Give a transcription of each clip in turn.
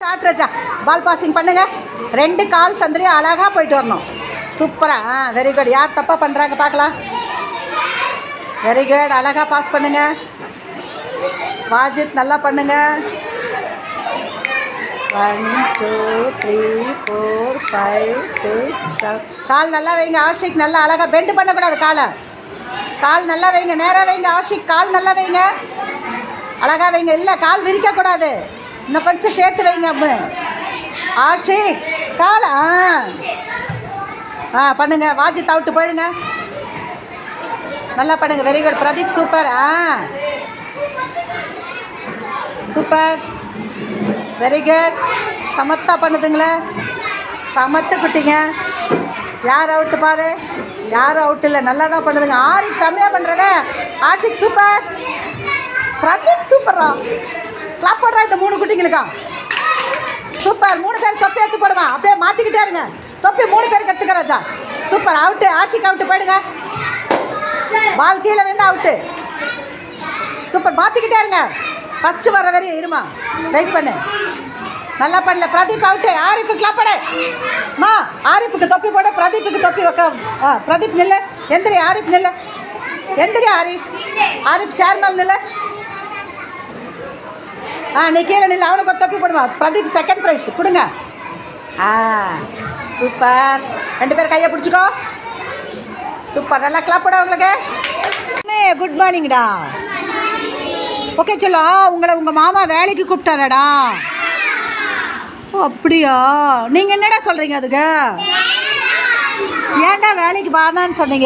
start ராஜா பால் passing பண்ணுங்க ரெண்டு கால் சந்திரியும் அழகாக போயிட்டு வரணும் சூப்பராக ஆ வெரி குட் யார் தப்பாக பண்ணுறாங்க பார்க்கலாம் வெரி குட் அழகாக பாஸ் பண்ணுங்க வாஜித் நல்லா பண்ணுங்க one two three four five six seven கால் நல்லா வைங்க ஆஷிக் நல்லா அழகாக பெண்டு பண்ணக்கூடாது காலை கால் நல்லா வைங்க நேராக வைங்க ஆஷிக் கால் நல்லா வைங்க அழகாக வைங்க இல்லை கால் விரிக்கக்கூடாது இன்னும் கொஞ்சம் சேர்த்து வைங்க அம்மு ஆஷிக் கால் ஆ ஆ பண்ணுங்க வாஜி தவிட்டு போயிடுங்க நல்லா பண்ணுங்க வெரி குட் பிரதீப் சூப்பர் ஆ சூப்பர் வெரி குட் சமத்தா பண்ணுதுங்களே சமத்து குட்டிங்க யார் அவுட்டு பாரு யாரும் அவுட் இல்லை நல்லா தான் பண்ணுதுங்க ஆரிக் செம்மையாக பண்ணுறேனே ஆஷிக் சூப்பர் பிரதீப் சூப்பரா கிளாப் போடுறா இந்த மூணு குட்டிங்களுக்கா சூப்பர் மூணு பேர் தொப்பி எடுத்து போடுவான் அப்படியே மாற்றிக்கிட்டே இருங்க தொப்பி மூணு பேருக்கு எடுத்துக்க Raja super out Ashiq out போயிடுங்க பால் கீழே வந்து அவுட்டு சூப்பர் மாற்றிக்கிட்டே இருங்க ஃபஸ்ட்டு வர வரையும் இருமா வெயிட் பண்ணு நல்லா பண்ணல பிரதீப் அவுட்டு ஆரிஃபு கிளாப் பண்ணு மா ஆரிஃபுக்கு தொப்பி போட பிரதீப்புக்கு தொப்பி வைக்க ஆ பிரதீப் நில்லு எந்திரி ஆரிஃப் நில்லு எந்திரி ஆரிஃப் ஆரிஃப் சேர்மல் நில்லு ஆ நீ கீழே நில்லு அவனுக்கு ஒரு தொப்பி போடுவா பிரதீப் செகண்ட் ப்ரைஸ் கொடுங்க ஆ சூப்பர் ரெண்டு பேரும் கையை பிடிச்சிக்கோ சூப்பர் நல்லா கிளாப் போட உங்களுக்கு குட் மார்னிங்டா ஓகே சொல்லோ உங்களை உங்கள் மாமா வேலைக்கு கூப்பிட்டாரடா ஓ அப்படியா நீங்கள் என்னடா சொல்கிறீங்க அதுக்கு ஏன்டா வேலைக்கு வானான்னு சொன்னீங்க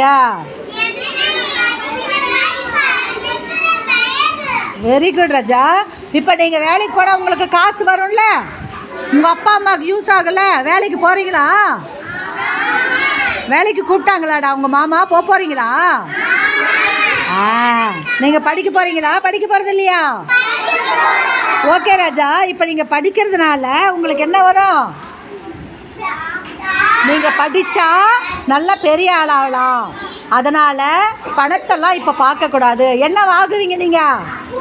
வெரி குட் ராஜா இப்போ நீங்கள் வேலைக்கு போனால் உங்களுக்கு காசு வரும்ல உங்கள் அப்பா அம்மாவுக்கு யூஸ் ஆகல வேலைக்கு போகிறீங்களா வேலைக்கு கூப்பிட்டாங்களாடா உங்கள் மாமா போக போகிறீங்களா ஆ நீங்கள் படிக்க போகிறீங்களா படிக்க போகிறது இல்லையா ஓகே ராஜா இப்போ நீங்கள் படிக்கிறதுனால உங்களுக்கு என்ன வரும் நீங்கள் படித்தா நல்ல பெரிய ஆளாகலாம் அதனால் பணத்தெல்லாம் இப்போ பார்க்கக்கூடாது என்ன வாங்குவீங்க நீங்கள்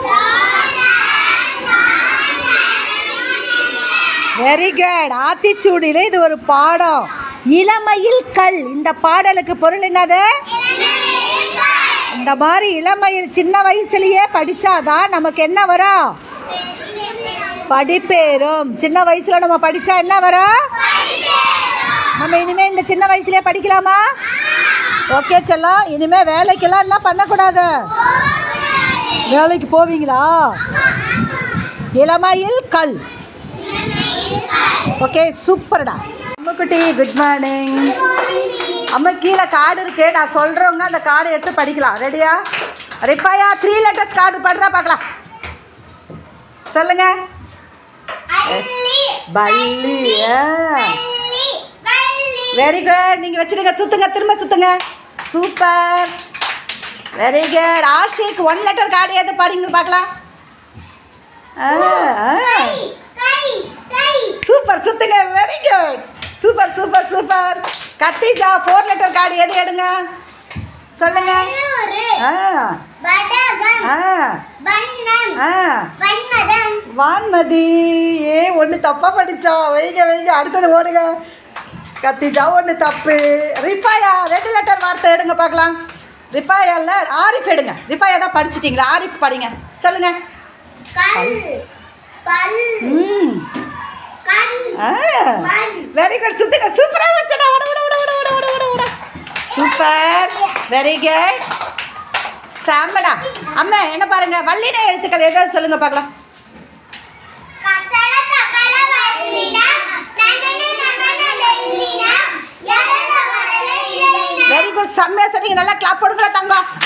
வெரி குட் ஆத்திச்சூடியில் இது ஒரு பாடம் இளமையில் கல் இந்த பாடலுக்கு பொருள் என்னது இந்த மாதிரி இளமையில் சின்ன வயசுலயே படிச்சாதான் நமக்கு என்ன வரும் படிப்பேறும் சின்ன வயசுல நம்ம படிச்சா என்ன வரும் நம்ம இனிமே இந்த சின்ன வயசுலயே படிக்கலாமா ஓகே செல்லம் இனிமே வேலைக்கெல்லாம் என்ன பண்ணக்கூடாது வேலைக்கு போவீங்களா இளமையில் கல் ஓகே சூப்பர்டா அம்முக்குட்டி குட் மார்னிங் அம்மா கீழே கார்டு இருக்கு நான் சொல்கிறவங்க அந்த கார்டு எடுத்து படிக்கலாம் ரெடியா ரிப்பாயா த்ரீ லெட்டர்ஸ் கார்டு படுறா பார்க்கலாம் சொல்லுங்க பல்லி வெரி குட் நீங்கள் வச்சுடுங்க சுத்துங்க திரும்ப சுத்துங்க super very good Ashiq one letter card எது படிங்க பார்க்கலாம் ஆ ஆ சூப்பர் சுத்துங்க very good super super super Khadija four letter card எது எடுங்க சொல்லுங்க ஆ ஆ ஆ வான்மதி ஏ ஒன்று தப்பாக படித்தா வைங்க வைங்க அடுத்தது ஓடுங்க கத்திஜா ஒன்று தப்பு ரிஃபாயா ரெண்டு லெட்டர் வார்த்தை எடுங்க பார்க்கலாம் ரிஃபாயால ஆரிஃப் எடுங்க ரிஃபாயா தான் படிச்சிட்டிங்களா ஆரிஃப் படிங்க சொல்லுங்க ம் ஆ வெரி குட் சுத்துங்க சூப்பராக படிச்சடா ஓட ஓட ஓட ஓட ஓட ஓட ஓட சூப்பர் வெரி குட் சாம்படா அம்மா என்ன பாருங்க வள்ளின எழுத்துக்கள் ஏதாவது சொல்லுங்க பார்க்கலாம் வெரி குட் செம்மையா சொன்னீங்க நல்லா கிளாப் போடுங்களா தங்கம்